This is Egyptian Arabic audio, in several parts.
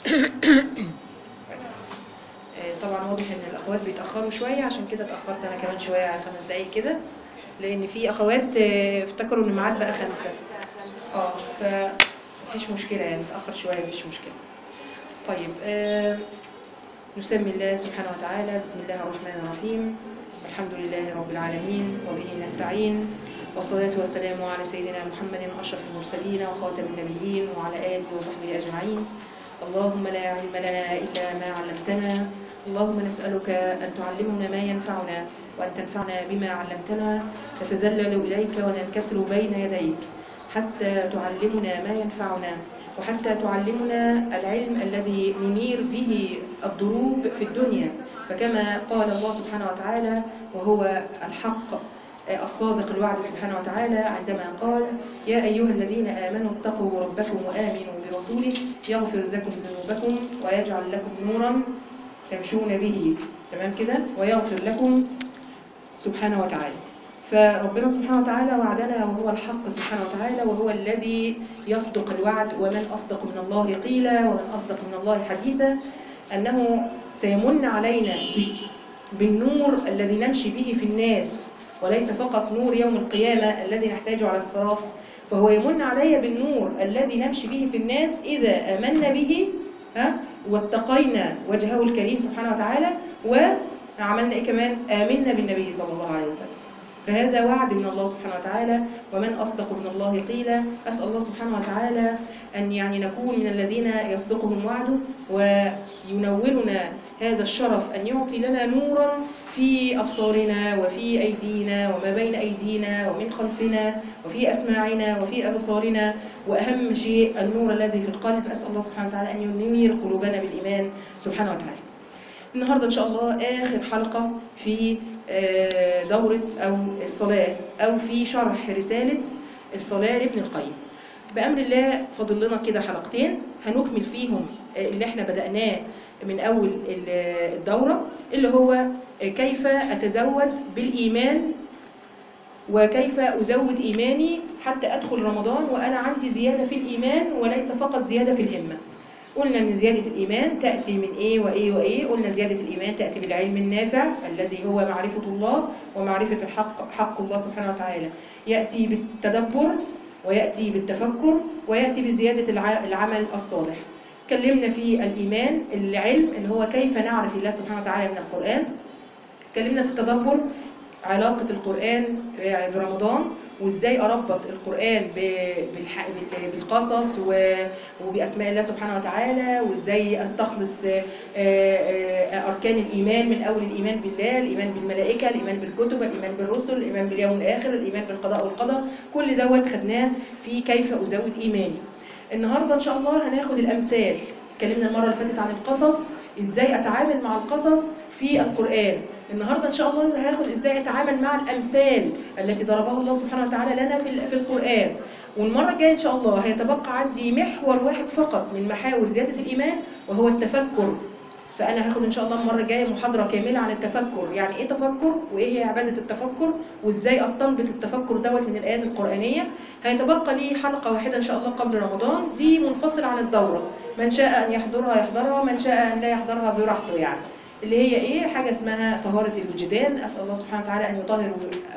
آه، طبعا واضح ان الاخوات بيتاخروا شويه عشان كده اتاخرت انا كمان شويه على خمس دقايق كده لان في اخوات آه، افتكروا ان الميعاد بقى خمسة اه فمفيش مشكله يعني اتاخر شويه مفيش مشكله طيب آه، نسمي الله سبحانه وتعالى بسم الله الرحمن الرحيم الحمد لله رب العالمين وبه نستعين والصلاة والسلام على سيدنا محمد أشرف المرسلين وخاتم النبيين وعلى آله وصحبه أجمعين اللهم لا علم لنا إلا ما علمتنا اللهم نسألك أن تعلمنا ما ينفعنا وأن تنفعنا بما علمتنا نتذلل إليك وننكسر بين يديك حتى تعلمنا ما ينفعنا وحتى تعلمنا العلم الذي ننير به الضروب في الدنيا فكما قال الله سبحانه وتعالى وهو الحق الصادق الوعد سبحانه وتعالى عندما قال يا أيها الذين آمنوا اتقوا ربكم وآمنوا برسوله يغفر لكم ذنوبكم ويجعل لكم نورا تمشون به تمام كده ويغفر لكم سبحانه وتعالى فربنا سبحانه وتعالى وعدنا وهو الحق سبحانه وتعالى وهو الذي يصدق الوعد ومن أصدق من الله قيلا ومن أصدق من الله حديثا أنه سيمن علينا بالنور الذي نمشي به في الناس وليس فقط نور يوم القيامة الذي نحتاجه على الصراط فهو يمن علي بالنور الذي نمشي به في الناس إذا آمنا به ها واتقينا وجهه الكريم سبحانه وتعالى وعملنا إيه كمان آمنا بالنبي صلى الله عليه وسلم فهذا وعد من الله سبحانه وتعالى ومن أصدق من الله قيلا أسأل الله سبحانه وتعالى أن يعني نكون من الذين يصدقهم وعده وينورنا هذا الشرف أن يعطي لنا نورا في أبصارنا وفي أيدينا وما بين أيدينا ومن خلفنا وفي أسماعنا وفي أبصارنا وأهم شيء النور الذي في القلب أسأل الله سبحانه وتعالى أن ينير قلوبنا بالإيمان سبحانه وتعالى النهاردة إن شاء الله آخر حلقة في دورة أو الصلاة أو في شرح رسالة الصلاة لابن القيم بأمر الله فاضل لنا كده حلقتين هنكمل فيهم اللي احنا بدأناه من أول الدورة اللي هو كيف أتزود بالإيمان وكيف أزود إيماني حتى أدخل رمضان وأنا عندي زيادة في الإيمان وليس فقط زيادة في الهمة قلنا أن زيادة الإيمان تأتي من إيه وإيه وإيه قلنا زيادة الإيمان تأتي بالعلم النافع الذي هو معرفة الله ومعرفة الحق حق الله سبحانه وتعالى يأتي بالتدبر ويأتي بالتفكر ويأتي بزيادة العمل الصالح اتكلمنا في الإيمان العلم اللي هو كيف نعرف الله سبحانه وتعالى من القرآن اتكلمنا في التدبر علاقة القرآن برمضان وازاي اربط القرآن بالقصص وبأسماء الله سبحانه وتعالى وازاي استخلص أركان الإيمان من أول الإيمان بالله الإيمان بالملائكة الإيمان بالكتب الإيمان بالرسل الإيمان باليوم الآخر الإيمان بالقضاء والقدر كل دوت خدناه في كيف أزود إيماني النهاردة إن شاء الله هناخد الأمثال اتكلمنا المرة اللي فاتت عن القصص ازاي أتعامل مع القصص في القرآن النهاردة إن شاء الله هاخد إزاي أتعامل مع الأمثال التي ضربها الله سبحانه وتعالى لنا في في القرآن والمرة الجاية إن شاء الله هيتبقى عندي محور واحد فقط من محاور زيادة الإيمان وهو التفكر فأنا هاخد إن شاء الله المرة الجاية محاضرة كاملة عن التفكر يعني إيه تفكر وإيه هي عبادة التفكر وإزاي أستنبط التفكر دوت من الآيات القرآنية هيتبقى لي حلقة واحدة إن شاء الله قبل رمضان دي منفصلة عن الدورة من شاء أن يحضرها يحضرها من شاء أن لا يحضرها براحته يعني اللي هي ايه حاجة اسمها طهارة الوجدان أسأل الله سبحانه وتعالى أن يطهر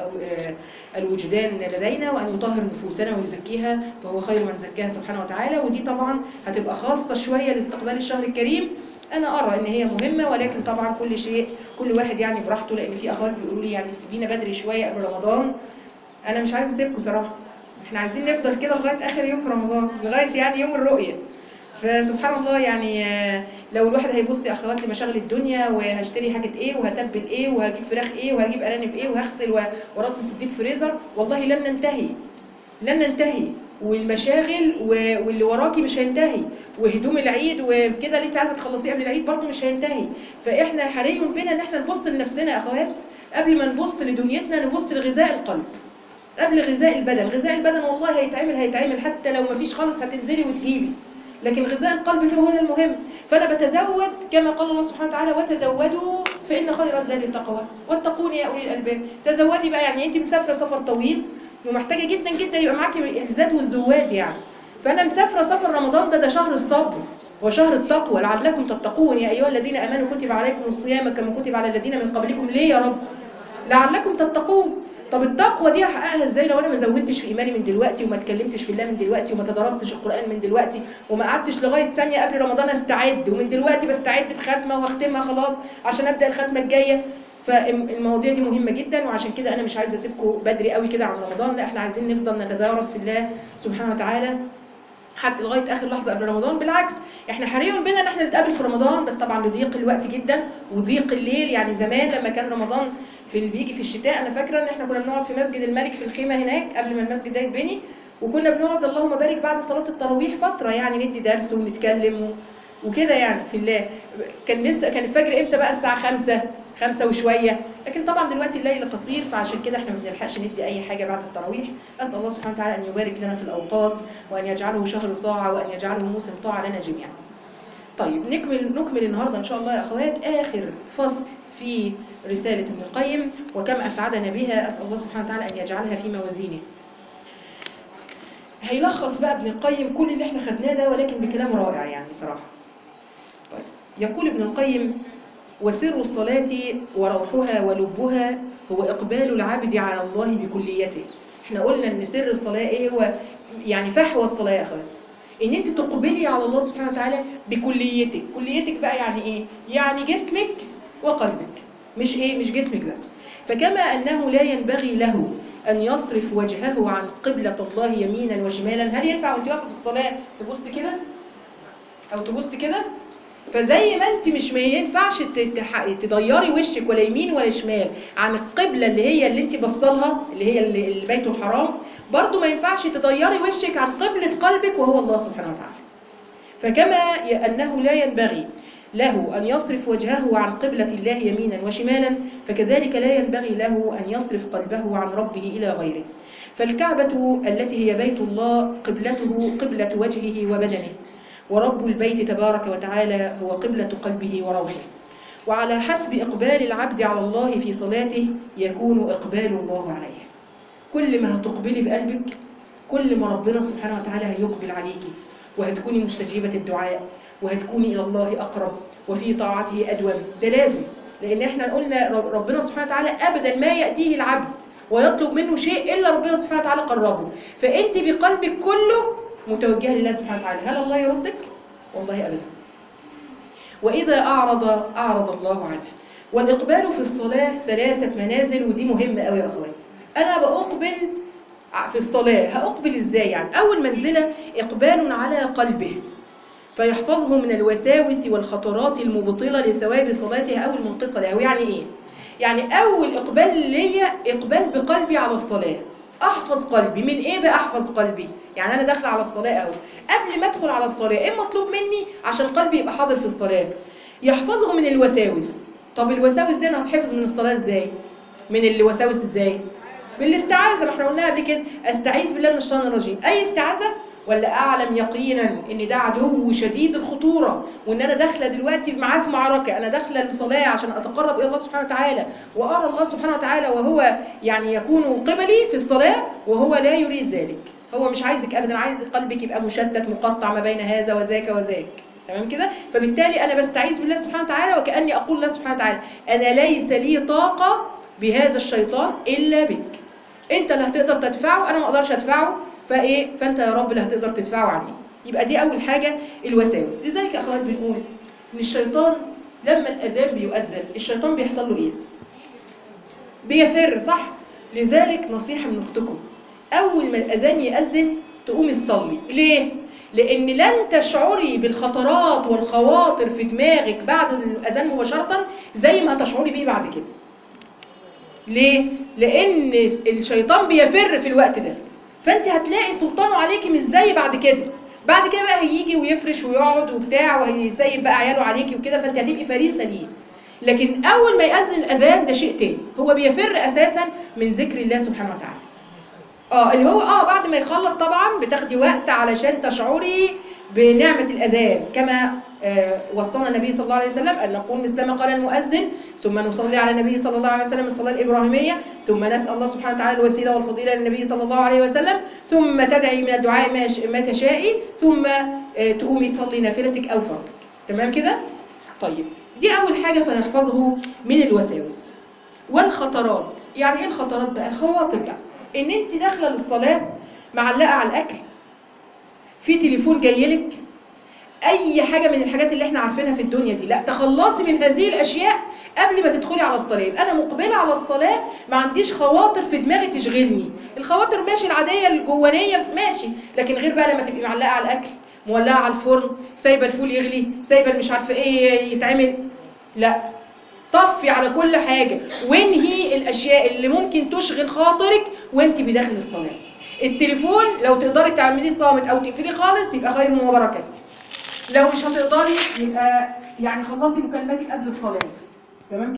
الوجدان لدينا وأن يطهر نفوسنا ويزكيها فهو خير من زكاها سبحانه وتعالى ودي طبعا هتبقى خاصة شوية لاستقبال الشهر الكريم أنا أرى إن هي مهمة ولكن طبعا كل شيء كل واحد يعني براحته لأن في أخوات بيقولوا لي يعني سيبينا بدري شوية قبل رمضان أنا مش عايزة أسيبكم صراحة احنا عايزين نفضل كده لغاية آخر يوم في رمضان لغاية يعني يوم الرؤية فسبحان الله يعني لو الواحد هيبص يا اخوات لمشاغل الدنيا وهشتري حاجه ايه وهتبل ايه وهجيب فراخ ايه وهجيب ارانب ايه وهغسل وراس الديب فريزر والله لن ننتهي لن ننتهي والمشاغل واللي وراكي مش هينتهي وهدوم العيد وكده اللي انت عايزه تخلصيه قبل العيد برضه مش هينتهي فاحنا حري بنا ان احنا نبص لنفسنا يا اخوات قبل ما نبص لدنيتنا نبص لغذاء القلب قبل غذاء البدن غذاء البدن والله هيتعمل هيتعمل حتى لو ما فيش خالص هتنزلي وتجيبي لكن غذاء القلب هو هذا المهم فأنا بتزود كما قال الله سبحانه وتعالى وتزودوا فإن خير الزاد التقوى واتقون يا أولي الألباب تزودي بقى يعني أنت مسافرة سفر طويل ومحتاجة جدا جدا يبقى معاكي الزاد والزواد يعني فأنا مسافرة سفر رمضان ده ده شهر الصبر وشهر التقوى لعلكم تتقون يا ايها الذين امنوا كتب عليكم الصيام كما كتب على الذين من قبلكم ليه يا رب لعلكم تتقون طب التقوى دي هحققها ازاي لو انا ما زودتش في ايماني من دلوقتي وما اتكلمتش في الله من دلوقتي وما تدرستش القران من دلوقتي وما قعدتش لغايه ثانيه قبل رمضان استعد ومن دلوقتي بستعد بختمه واختمها خلاص عشان ابدا الختمه الجايه فالمواضيع دي مهمه جدا وعشان كده انا مش عايزه اسيبكم بدري قوي كده عن رمضان لا احنا عايزين نفضل نتدارس في الله سبحانه وتعالى حتى لغايه اخر لحظه قبل رمضان بالعكس احنا حري بنا ان احنا نتقابل في رمضان بس طبعا لضيق الوقت جدا وضيق الليل يعني زمان لما كان رمضان في اللي بيجي في الشتاء انا فاكره ان احنا كنا بنقعد في مسجد الملك في الخيمه هناك قبل ما المسجد ده يتبني وكنا بنقعد اللهم بارك بعد صلاه التراويح فتره يعني ندي درس ونتكلم وكده يعني في الله كان لسه كان الفجر امتى بقى الساعه 5 خمسة وشوية لكن طبعا دلوقتي الليل قصير فعشان كده احنا ما بنلحقش ندي أي حاجة بعد التراويح أسأل الله سبحانه وتعالى أن يبارك لنا في الأوقات وأن يجعله شهر طاعة وأن يجعله موسم طاعة لنا جميعا طيب نكمل نكمل النهاردة إن شاء الله يا أخوات آخر فصل في رسالة ابن القيم وكم أسعدنا بها أسأل الله سبحانه وتعالى أن يجعلها في موازينه هيلخص بقى ابن القيم كل اللي احنا خدناه ده ولكن بكلام رائع يعني بصراحة طيب. يقول ابن القيم وسر الصلاة وروحها ولبها هو إقبال العبد على الله بكليته احنا قلنا ان سر الصلاة ايه هو يعني فحوى الصلاة يا اخوات ان انت تقبلي على الله سبحانه وتعالى بكليتك كليتك بقى يعني ايه يعني جسمك وقلبك مش ايه مش جسمك بس فكما انه لا ينبغي له ان يصرف وجهه عن قبلة الله يمينا وشمالا هل ينفع وانت واقفه في الصلاة تبص كده او تبص كده فزي ما انت مش ما ينفعش تضيري وشك ولا يمين ولا شمال عن القبلة اللي هي اللي انت بصلها اللي هي اللي البيت الحرام برضو ما ينفعش تضيري وشك عن قبلة قلبك وهو الله سبحانه وتعالى فكما أنه لا ينبغي له أن يصرف وجهه عن قبلة الله يمينا وشمالا فكذلك لا ينبغي له أن يصرف قلبه عن ربه إلى غيره فالكعبة التي هي بيت الله قبلته قبلة وجهه وبدنه ورب البيت تبارك وتعالى هو قبلة قلبه وروحه وعلى حسب إقبال العبد على الله في صلاته يكون إقبال الله عليه كل ما هتقبلي بقلبك كل ما ربنا سبحانه وتعالى هيقبل عليكي وهتكوني مستجيبة الدعاء وهتكوني إلى الله أقرب وفي طاعته أدوم ده لازم لأن احنا قلنا ربنا سبحانه وتعالى أبدا ما يأتيه العبد ويطلب منه شيء إلا ربنا سبحانه وتعالى قربه فأنت بقلبك كله متوجهة لله سبحانه وتعالى هل الله يردك؟ والله أبدا وإذا أعرض أعرض الله عنه والإقبال في الصلاة ثلاثة منازل ودي مهمة قوي يا أخوات أنا بأقبل في الصلاة هأقبل إزاي يعني أول منزلة إقبال على قلبه فيحفظه من الوساوس والخطرات المبطلة لثواب صلاته أو المنقصة له يعني إيه؟ يعني أول إقبال ليا إقبال بقلبي على الصلاة احفظ قلبي من ايه بقى احفظ قلبي يعني انا داخله على الصلاه اهو قبل ما ادخل على الصلاه ايه مطلوب مني عشان قلبي يبقى حاضر في الصلاه يحفظه من الوساوس طب الوساوس دي انا هتحفظ من الصلاه ازاي من الوساوس ازاي بالاستعاذه ما احنا قلناها قبل كده استعيذ بالله من الشيطان الرجيم اي استعاذه ولا اعلم يقينا ان ده عدو شديد الخطوره وان انا داخله دلوقتي معاه في معركه انا داخله لصلاه عشان اتقرب الى الله سبحانه وتعالى وارى الله سبحانه وتعالى وهو يعني يكون قبلي في الصلاه وهو لا يريد ذلك هو مش عايزك ابدا عايز قلبك يبقى مشتت مقطع ما بين هذا وذاك وذاك تمام كده فبالتالي انا بستعيذ بالله سبحانه وتعالى وكاني اقول الله سبحانه وتعالى انا ليس لي طاقه بهذا الشيطان الا بك انت اللي هتقدر تدفعه انا ما اقدرش ادفعه فايه فانت يا رب اللي هتقدر تدفعه عني يبقى دي اول حاجه الوساوس لذلك يا اخوات بنقول ان الشيطان لما الاذان بيؤذن الشيطان بيحصل له ايه بيفر صح لذلك نصيحه من اختكم اول ما الاذان ياذن تقومي تصلي ليه لان لن تشعري بالخطرات والخواطر في دماغك بعد الاذان مباشره زي ما هتشعري بيه بعد كده ليه لان الشيطان بيفر في الوقت ده فانت هتلاقي سلطانه عليكي مش زي بعد كده بعد كده بقى هيجي ويفرش ويقعد وبتاع وهيسيب بقى عياله عليكي وكده فانت هتبقي فريسه ليه لكن اول ما ياذن الاذان ده شيء تاني هو بيفر اساسا من ذكر الله سبحانه وتعالى اه اللي هو اه بعد ما يخلص طبعا بتاخدي وقت علشان تشعري بنعمة الأذان كما آه، وصلنا النبي صلى الله عليه وسلم أن نقول مثلما قال المؤذن ثم نصلي على النبي صلى الله عليه وسلم الصلاة الإبراهيمية ثم نسأل الله سبحانه وتعالى الوسيلة والفضيلة للنبي صلى الله عليه وسلم ثم تدعي من الدعاء ما ش- ما تشائي ثم آه، تقومي تصلي نافلتك أو فرضك تمام كده؟ طيب دي أول حاجة فنحفظه من الوساوس والخطرات يعني ايه الخطرات بقى الخواطر بقى ان انت داخله للصلاه معلقه على الاكل في تليفون جايلك اي حاجه من الحاجات اللي احنا عارفينها في الدنيا دي لا تخلصي من هذه الاشياء قبل ما تدخلي على الصلاه يبقى انا مقبله على الصلاه ما عنديش خواطر في دماغي تشغلني الخواطر ماشي العاديه الجوانيه ماشي لكن غير بقى لما تبقي معلقه على الاكل مولعه على الفرن سايبه الفول يغلي سايبه مش عارفه ايه يتعمل لا طفي على كل حاجة وانهي الأشياء اللي ممكن تشغل خاطرك وانت بداخل الصلاة التليفون لو تقدري تعمليه صامت أو تقفليه خالص يبقى خير وبركة لو مش هتقدري يبقى يعني خلصي مكالماتك قبل الصلاة تمام